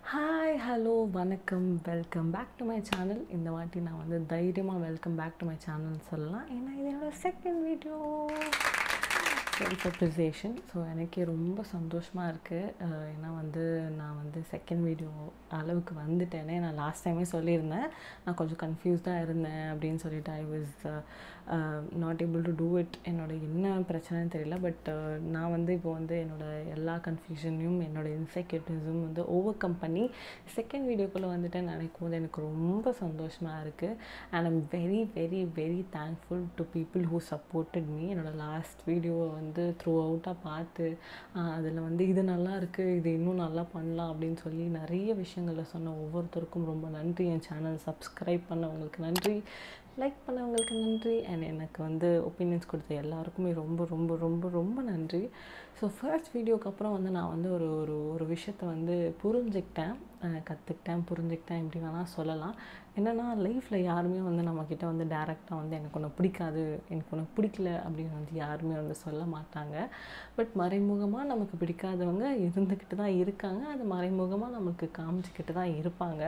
hi hello வணக்கம் welcome back to my channel இந்த வாட்டி நான் வந்து தைரியமாக வெல்கம் பேக் டு மை சேனல்னு சொல்லலாம் ஏன்னா இது என்னோட second video self appreciation so எனக்கே ரொம்ப சந்தோஷமாக இருக்குது ஏன்னா வந்து நான் வந்து செகண்ட் வீடியோ அளவுக்கு வந்துட்டேனே நான் லாஸ்ட் டைமே சொல்லியிருந்தேன் நான் கொஞ்சம் கன்ஃபியூஸ்டாக இருந்தேன் அப்படின்னு சொல்லிட்டு I was not able to do it என்னோட என்ன பிரச்சனைன்னு தெரியல பட் நான் வந்து இப்போ வந்து என்னோட எல்லா கன்ஃபியூஷனையும் என்னோட இன்செக்யூரிட்டிஸும் வந்து ஓவர் கம் பண்ணி செகண்ட் வீடியோக்குள்ளே வந்துட்டேன்னு நினைக்கும் போது எனக்கு ரொம்ப சந்தோஷமாக இருக்குது and I'm very very very thankful to people who supported me என்னோட லாஸ்ட் வீடியோவை வந்து த்ரூ அவுட்டாக பார்த்து அதில் வந்து இது நல்லா இருக்குது இது இன்னும் நல்லா பண்ணலாம் அப்படின்னு சொல்லி நிறைய விஷயங்களில் சொன்ன ஒவ்வொருத்தருக்கும் ரொம்ப நன்றி என் சேனல் சப்ஸ்கிரைப் பண்ணவங்களுக்கு நன்றி லைக் பண்ணவங்களுக்கு நன்றி அண்ட் எனக்கு வந்து ஒப்பீனியன்ஸ் கொடுத்த எல்லாருக்குமே ரொம்ப ரொம்ப ரொம்ப ரொம்ப நன்றி ஸோ ஃபர்ஸ்ட் வீடியோக்கு அப்புறம் வந்து நான் வந்து ஒரு ஒரு ஒரு விஷயத்த வந்து புரிஞ்சுக்கிட்டேன் கற்றுக்கிட்டேன் புரிஞ்சுக்கிட்டேன் எப்படி வேணால் சொல்லலாம் என்னென்னா லைஃப்பில் யாருமே வந்து நம்மக்கிட்ட வந்து டேரெக்டாக வந்து எனக்கு ஒன்று பிடிக்காது எனக்கு ஒன்று பிடிக்கல அப்படின்னு வந்து யாருமே வந்து சொல்ல மாட்டாங்க பட் மறைமுகமாக நமக்கு பிடிக்காதவங்க இருந்துக்கிட்டு தான் இருக்காங்க அது மறைமுகமாக நமக்கு காமிச்சிக்கிட்டு தான் இருப்பாங்க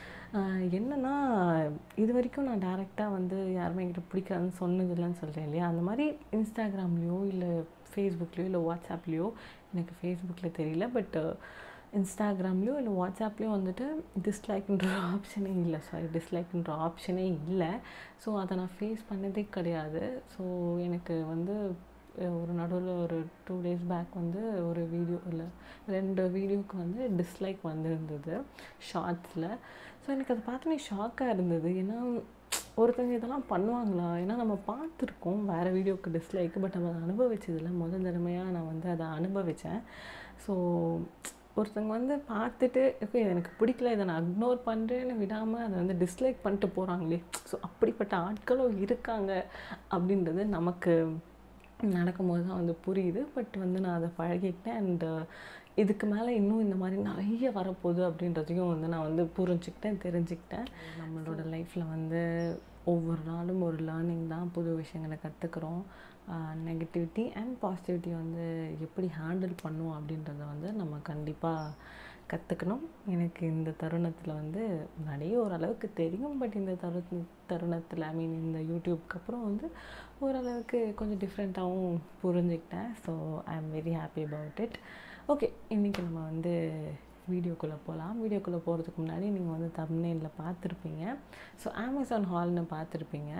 என்னென்னா இது வரைக்கும் நான் டேரெக்டாக வந்து யாருமே என்கிட்ட பிடிக்காதுன்னு சொன்னதில்லைன்னு சொல்கிறேன் இல்லையா அந்த மாதிரி இன்ஸ்டாகிராம்லேயோ இல்லை ஃபேஸ்புக்லேயோ இல்லை வாட்ஸ்அப்லேயோ எனக்கு ஃபேஸ்புக்கில் தெரியல பட் இன்ஸ்டாகிராம்லேயோ இல்லை வாட்ஸ்அப்லேயோ வந்துட்டு டிஸ்லைக்ன்ற ஆப்ஷனே இல்லை சாரி டிஸ்லைக்ன்ற ஆப்ஷனே இல்லை ஸோ அதை நான் ஃபேஸ் பண்ணதே கிடையாது ஸோ எனக்கு வந்து ஒரு நடுவில் ஒரு டூ டேஸ் பேக் வந்து ஒரு வீடியோ இல்லை ரெண்டு வீடியோவுக்கு வந்து டிஸ்லைக் வந்திருந்தது ஷார்ட்ஸில் ஸோ எனக்கு அதை பார்த்தோன்னே ஷாக்காக இருந்தது ஏன்னா ஒருத்தவங்க இதெல்லாம் பண்ணுவாங்களா ஏன்னா நம்ம பார்த்துருக்கோம் வேறு வீடியோவுக்கு டிஸ்லைக் பட் நம்ம அதை அனுபவிச்சதில்ல முதல் தடவையாக நான் வந்து அதை அனுபவித்தேன் ஸோ ஒருத்தவங்க வந்து பார்த்துட்டு ஓகே எனக்கு பிடிக்கல இதை நான் இக்னோர் பண்ணுறேன்னு விடாமல் அதை வந்து டிஸ்லைக் பண்ணிட்டு போகிறாங்களே ஸோ அப்படிப்பட்ட ஆட்களும் இருக்காங்க அப்படின்றது நமக்கு நடக்கும்போது தான் வந்து புரியுது பட் வந்து நான் அதை பழகிக்கிட்டேன் அண்டு இதுக்கு மேலே இன்னும் இந்த மாதிரி நிறைய வரப்போகுது அப்படின்றதையும் வந்து நான் வந்து புரிஞ்சுக்கிட்டேன் தெரிஞ்சுக்கிட்டேன் நம்மளோட லைஃப்பில் வந்து ஒவ்வொரு நாளும் ஒரு லேர்னிங் தான் புது விஷயங்களை கற்றுக்குறோம் நெகட்டிவிட்டி அண்ட் பாசிட்டிவிட்டி வந்து எப்படி ஹேண்டில் பண்ணுவோம் அப்படின்றத வந்து நம்ம கண்டிப்பாக கற்றுக்கணும் எனக்கு இந்த தருணத்தில் வந்து நிறைய ஓரளவுக்கு தெரியும் பட் இந்த தரு தருணத்தில் ஐ மீன் இந்த யூடியூப்க்கு அப்புறம் வந்து ஓரளவுக்கு கொஞ்சம் டிஃப்ரெண்ட்டாகவும் புரிஞ்சுக்கிட்டேன் so I am very happy about it okay இன்றைக்கி நம்ம வந்து வீடியோக்குள்ளே போகலாம் வீடியோக்குள்ளே போகிறதுக்கு முன்னாடி நீங்கள் வந்து தமிழ்நெல்ல பார்த்துருப்பீங்க ஸோ அமேசான் ஹால்னு பார்த்துருப்பீங்க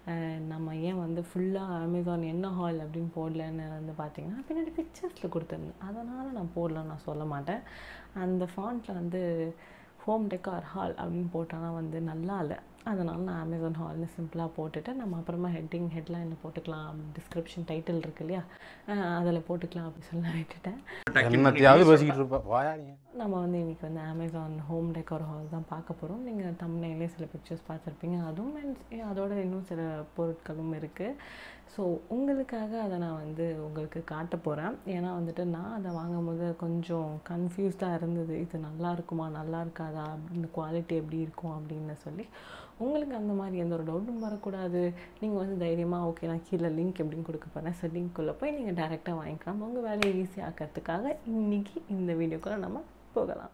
நம்ம ஏன் வந்து ஃபுல்லாக அமேசான் என்ன ஹால் அப்படின்னு போடலன்னு வந்து பார்த்தீங்கன்னா பின்னாடி பிக்சர்ஸில் கொடுத்துருந்தேன் அதனால் நான் போடலன்னு நான் சொல்ல மாட்டேன் அந்த ஃபாண்ட்டில் வந்து ஹோம் டெக்கார் ஹால் அப்படின்னு போட்டால் வந்து நல்லா இல்லை அதனால் நான் அமேசான் ஹால்னு சிம்பிளாக போட்டுட்டு நம்ம அப்புறமா ஹெட்டிங் ஹெட்லைனில் போட்டுக்கலாம் டிஸ்கிரிப்ஷன் டைட்டில் இருக்கு இல்லையா அதில் போட்டுக்கலாம் அப்படி சொல்லி விட்டுட்டேன் என்னத்தையாவது பேசிக்கிட்டு இருப்பா வாயா நீ நம்ம வந்து இன்றைக்கி வந்து அமேசான் ஹோம் டெக்கோர் ஹால் தான் பார்க்க போகிறோம் நீங்கள் தமிழ்நிலே சில பிக்சர்ஸ் பார்த்துருப்பீங்க அதுவும் and அதோட இன்னும் சில பொருட்களும் இருக்குது ஸோ உங்களுக்காக அதை நான் வந்து உங்களுக்கு காட்ட போகிறேன் ஏன்னா வந்துட்டு நான் அதை வாங்கும்போது கொஞ்சம் கன்ஃபியூஸ்டாக இருந்தது இது நல்லா இருக்குமா நல்லா இருக்காதா இந்த குவாலிட்டி எப்படி இருக்கும் அப்படின்னு சொல்லி உங்களுக்கு அந்த மாதிரி எந்த ஒரு டவுட்டும் வரக்கூடாது நீங்கள் வந்து தைரியமாக ஓகே நான் கீழே லிங்க் எப்படின்னு கொடுக்க போகிறேன் ஸோ லிங்க்குள்ளே போய் நீங்கள் டேரெக்டாக வாங்கிக்கலாம் உங்கள் வேலையை ஈஸியாக்கிறதுக்காக இன்றைக்கி இந்த வீடியோக்குள்ளே நம்ம போகலாம்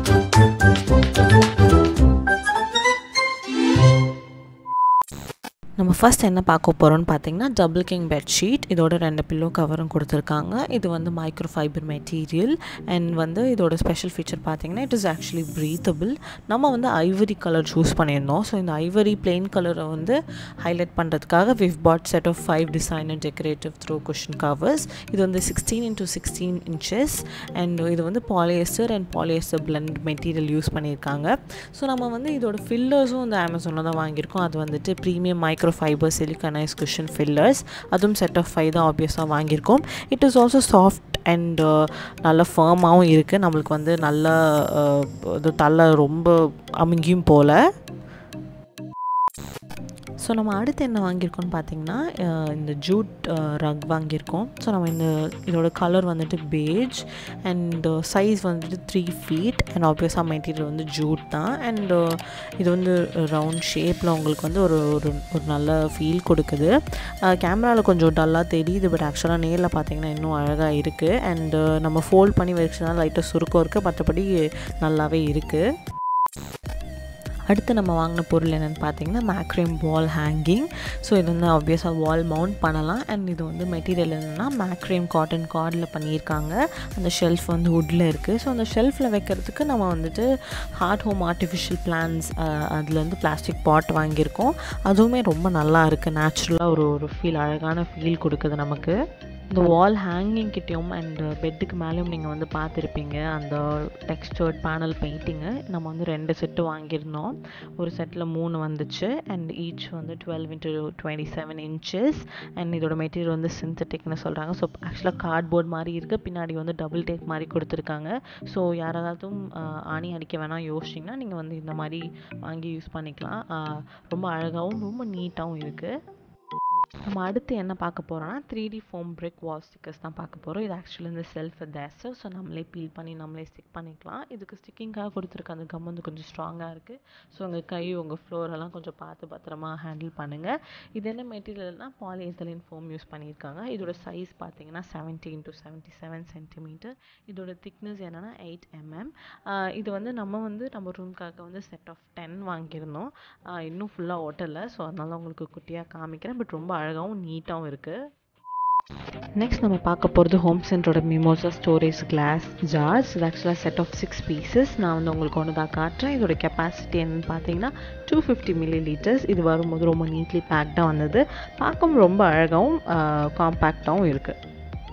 நம்ம ஃபஸ்ட் என்ன பார்க்க போகிறோம்னு பார்த்தீங்கன்னா டபுள் கிங் பெட்ஷீட் இதோட ரெண்டு பில்லோ கவரும் கொடுத்துருக்காங்க இது வந்து மைக்ரோ ஃபைபர் மெட்டீரியல் அண்ட் வந்து இதோட ஸ்பெஷல் ஃபீச்சர் பார்த்தீங்கன்னா இட் இஸ் ஆக்சுவலி ப்ரீத்தபிள் நம்ம வந்து ஐவரி கலர் சூஸ் பண்ணியிருந்தோம் ஸோ இந்த ஐவரி பிளெயின் கலரை வந்து ஹைலைட் பண்ணுறதுக்காக விவ் பாட் set of five design and decorative throw cushion covers இது வந்து sixteen into sixteen inches and இது வந்து polyester and polyester blend material use பண்ணியிருக்காங்க ஸோ நம்ம வந்து இதோட ஃபில்லர்ஸும் வந்து அமேசானில் தான் வாங்கியிருக்கோம் அது வந்துட்டு premium micro micro fibre siliconised cushion fillers அதுவும் செட் ஆஃப் ஃபைவ் தான் ஆப்வியஸாக வாங்கியிருக்கோம் it is also soft and நல்ல ஃபேர்மாகவும் இருக்குது நம்மளுக்கு வந்து நல்ல இது தலை ரொம்ப அமுங்கியும் போல் ஸோ நம்ம அடுத்து என்ன வாங்கியிருக்கோம்னு பார்த்தீங்கன்னா அஹ், இந்த ஜூட் ரக் வாங்கியிருக்கோம் ஸோ நம்ம இந்த இதோட கலர் வந்துட்டு பேஜ் அண்ட் சைஸ் வந்துட்டு த்ரீ ஃபீட் அண்ட் ஆப்வியஸாக மெட்டீரியல் வந்து ஜூட் தான் அண்ட் இது வந்து ரவுண்ட் ஷேப்பில் உங்களுக்கு வந்து ஒரு ஒரு ஒரு நல்ல ஃபீல் கொடுக்குது கேமராவில் கொஞ்சம் டல்லாக தெரியுது பட் ஆக்சுவலாக நேரில் பார்த்தீங்கன்னா இன்னும் அழகாக இருக்குது அண்டு நம்ம ஃபோல்ட் பண்ணி வச்சுனா லைட்டாக சுருக்கம் இருக்குது மற்றபடி நல்லாவே இருக்குது அடுத்து நம்ம வாங்கின பொருள் என்னென்னு பார்த்தீங்கன்னா மேக்ரேம் வால் ஹேங்கிங் ஸோ இது வந்து ஆப்வியஸாக வால் மவுண்ட் பண்ணலாம் அண்ட் இது வந்து மெட்டீரியல் என்னென்னா மேக்ரேம் காட்டன் கார்டில் பண்ணியிருக்காங்க அந்த ஷெல்ஃப் வந்து வுட்டில் இருக்குது ஸோ அந்த ஷெல்ஃபில் வைக்கிறதுக்கு நம்ம வந்துட்டு ஹார்ட் ஹோம் ஆர்டிஃபிஷியல் பிளான்ஸ் அதில் வந்து பிளாஸ்டிக் பாட் வாங்கியிருக்கோம் அதுவுமே ரொம்ப நல்லா இருக்குது நேச்சுரலாக ஒரு ஒரு ஃபீல் அழகான ஃபீல் கொடுக்குது நமக்கு இந்த வால் ஹேங்கிங் கிட்டேயும் அண்ட் பெட்டுக்கு மேலேயும் நீங்கள் வந்து பார்த்துருப்பீங்க அந்த டெக்ஸ்டர்ட் பேனல் பெயிண்டிங்கு நம்ம வந்து ரெண்டு செட்டு வாங்கியிருந்தோம் ஒரு செட்டில் மூணு வந்துச்சு அண்ட் ஈச் வந்து twelve into twenty seven inches and இதோட மெட்டீரியல் வந்து சிந்தட்டிக்னு சொல்கிறாங்க ஸோ ஆக்சுவலாக கார்ட்போர்ட் மாதிரி இருக்குது பின்னாடி வந்து டபுள் டேக் மாதிரி கொடுத்துருக்காங்க ஸோ யாராவதும் ஆஹ், ஆணி அடிக்க வேணாம் யோசிச்சிங்கன்னா நீங்கள் வந்து இந்த மாதிரி வாங்கி யூஸ் பண்ணிக்கலாம் ஆஹ், ரொம்ப அழகாகவும் ரொம்ப நீட்டாகவும் இருக்குது நம்ம அடுத்து என்ன பார்க்க போகிறோம்னா three D foam brick wall stickers தான் பார்க்க போகிறோம் இது ஆக்சுவலி இந்த செல்ஃப் தேசர் ஸோ நம்மளே பீல் பண்ணி நம்மளே ஸ்டிக் பண்ணிக்கலாம் இதுக்கு ஸ்டிக்கிங்காக கொடுத்துருக்க அந்த கம் வந்து கொஞ்சம் ஸ்ட்ராங்காக இருக்குது ஸோ உங்கள் கை உங்கள் ஃப்ளோரெல்லாம் கொஞ்சம் பார்த்து பத்திரமா ஹேண்டில் பண்ணுங்கள் இது என்ன மெட்டீரியல்னால் பாலிஎத்தலின் ஃபோம் யூஸ் பண்ணியிருக்காங்க இதோட சைஸ் பார்த்தீங்கன்னா seventeen to seventy seven centimetre இதோட திக்னஸ் என்னென்னா எயிட் எம்எம் இது வந்து நம்ம வந்து நம்ம ரூம்காக வந்து செட் ஆஃப் டென் வாங்கியிருந்தோம் ஆஹ் இன்னும் ஃபுல்லாக ஓட்டலை ஸோ அதனால உங்களுக்கு குட்டியாக காமிக்கிறேன் பட் ரொம்ப அழகாகவும் நீட்டாகவும் இருக்குது நெக்ஸ்ட் நம்ம பார்க்க போகிறது ஹோம் சென்டரோட மிமோசா ஸ்டோரேஜ் கிளாஸ் ஜார்ஸ் இது ஆக்சுவலாக செட் ஆஃப் சிக்ஸ் பீசஸ் நான் வந்து உங்களுக்கு ஒன்று தான் காட்டுறேன் இதோட கெப்பாசிட்டி என்னன்னு பார்த்தீங்கன்னா டூ ஃபிஃப்டி மில்லி லிட்டர்ஸ் இது வரும்போது ரொம்ப நீட்லி பேக்டாக வந்தது பார்க்கவும் ரொம்ப அழகாகவும் காம்பேக்டாகவும் இருக்குது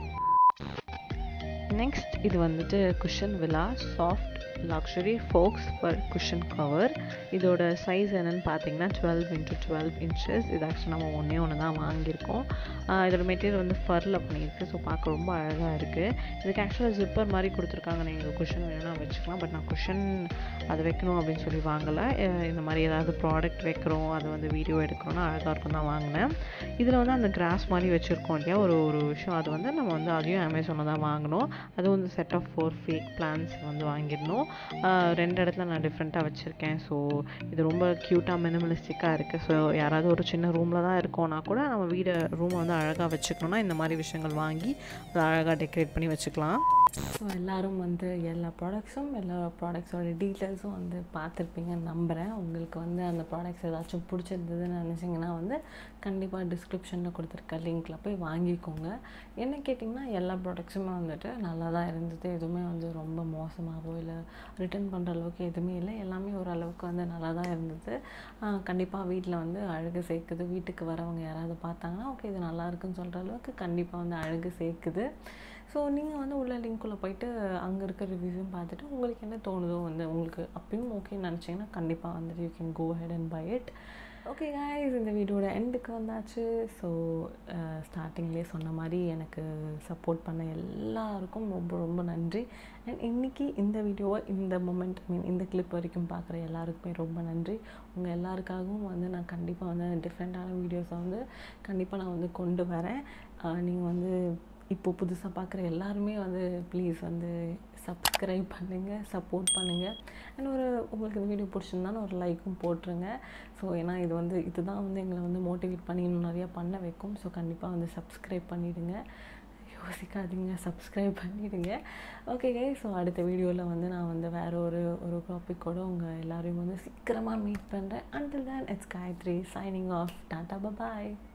நெக்ஸ்ட் இது வந்துட்டு cushion Villa soft luxury faux fur cushion cover இதோட சைஸ் என்னன்னு பார்த்தீங்கன்னா டுவெல் இன்ட்டு டுவெல் இன்ச்சஸ் இது ஆக்சுவலாக நம்ம ஒன்றே ஒன்று தான் வாங்கியிருக்கோம் ஆஹ் இதோட மெட்டீரியல் வந்து ஃபரில் பண்ணியிருக்கு ஸோ பார்க்க ரொம்ப அழகாக இருக்குது இதுக்கு ஆக்சுவலாக ஜிப்பர் மாதிரி கொடுத்துருக்காங்க நீங்கள் குஷன் வேணும்னா வச்சுக்கலாம் பட் நான் குஷன் அது வைக்கணும் அப்படின்னு சொல்லி வாங்கலை அஹ் இந்த மாதிரி ஏதாவது ப்ராடக்ட் வைக்கிறோம் அது வந்து வீடியோ எடுக்கிறோன்னா அழகாக இருக்கும் தான் வாங்கினேன் இதில் வந்து அந்த கிராஸ் மாதிரி வச்சுருக்கோம் இல்லையா ஒரு ஒரு விஷயம் அது வந்து நம்ம வந்து அதையும் அமேசானில் தான் வாங்கினோம் அது வந்து set of four fake plants வந்து வாங்கியிருந்தோம் ஆஹ் ரெண்டு இடத்துல நான் டிஃப்ரெண்ட்டாக வச்சுருக்கேன் ஸோ இது ரொம்ப க்யூட்டாக மினிமலிஸ்டிக்காக இருக்குது ஸோ யாராவது ஒரு சின்ன ரூமில் தான் இருக்கோம்னா கூட நம்ம வீடு ரூமை வந்து அழகாக வச்சுக்கணும்னா இந்த மாதிரி விஷயங்கள் வாங்கி அதை அழகாக டெக்கரேட் பண்ணி வச்சுக்கலாம் ஸோ எல்லோரும் வந்து எல்லா ப்ராடக்ட்ஸும் எல்லா ப்ராடக்ட்ஸோட டீட்டெயில்ஸும் வந்து பார்த்துருப்பீங்கன்னு நம்புகிறேன் உங்களுக்கு வந்து அந்த ப்ராடக்ட்ஸ் ஏதாச்சும் பிடிச்சிருந்ததுன்னு நினச்சிங்கன்னா வந்து கண்டிப்பாக டிஸ்கிரிப்ஷனில் கொடுத்துருக்க லிங்க்கில் போய் வாங்கிக்கோங்க என்ன கேட்டிங்கன்னா எல்லா ப்ராடக்ட்ஸுமே வந்துட்டு நல்லா தான் இருந்தது எதுவுமே வந்து ரொம்ப மோசமாகவோ இல்லை ரிட்டர்ன் பண்ணுற அளவுக்கு எதுவுமே இல்லை எல்லாமே ஓரளவுக்கு வந்து நல்லா தான் இருந்தது கண்டிப்பாக வீட்டில் வந்து அழகு சேர்க்குது வீட்டுக்கு வரவங்க யாராவது பார்த்தாங்கன்னா ஓகே இது நல்லா இருக்குன்னு சொல்கிற அளவுக்கு கண்டிப்பாக வந்து அழகு சேர்க்குது ஸோ நீங்கள் வந்து உள்ள லிங்க்குள்ளே போயிட்டு அங்கே இருக்க ரிவ்யூஸும் பார்த்துட்டு உங்களுக்கு என்ன தோணுதோ வந்து உங்களுக்கு அப்பயும் ஓகேன்னு நினச்சிங்கன்னா கண்டிப்பாக வந்துட்டு you can go head and buy it okay guys இந்த வீடியோட எண்டுக்கு வந்தாச்சு ஸோ ஸ்டார்டிங்லேயே சொன்ன மாதிரி எனக்கு சப்போர்ட் பண்ண எல்லாருக்கும் ரொம்ப ரொம்ப நன்றி அண்ட் இன்றைக்கி இந்த வீடியோவை இந்த மூமெண்ட் ஐ மீன் இந்த கிளிப் வரைக்கும் பார்க்குற எல்லாருக்குமே ரொம்ப நன்றி உங்கள் எல்லாருக்காகவும் வந்து நான் கண்டிப்பாக வந்து டிஃப்ரெண்ட்டான வீடியோஸை வந்து கண்டிப்பாக நான் வந்து கொண்டு வரேன் நீங்கள் வந்து இப்போ புதுசாக பார்க்குற எல்லாருமே வந்து ப்ளீஸ் வந்து சப்ஸ்கிரைப் பண்ணுங்கள் சப்போர்ட் பண்ணுங்கள் அண்ட் ஒரு உங்களுக்கு இந்த வீடியோ பிடிச்சிருந்தாலும் ஒரு லைக்கும் போட்டுருங்க ஸோ ஏன்னா இது வந்து இதுதான் வந்து எங்களை வந்து மோட்டிவேட் பண்ணி இன்னும் நிறையா பண்ண வைக்கும் ஸோ கண்டிப்பாக வந்து சப்ஸ்கிரைப் பண்ணிவிடுங்க யோசிக்காதீங்க சப்ஸ்கிரைப் பண்ணிவிடுங்க ஓகே கை ஸோ அடுத்த வீடியோவில் வந்து நான் வந்து வேறு ஒரு ஒரு டாப்பிக்கோட உங்கள் எல்லோரையும் வந்து சீக்கிரமாக மீட் பண்ணுறேன் until then it's Gayathri signing off டாட்டா பாய்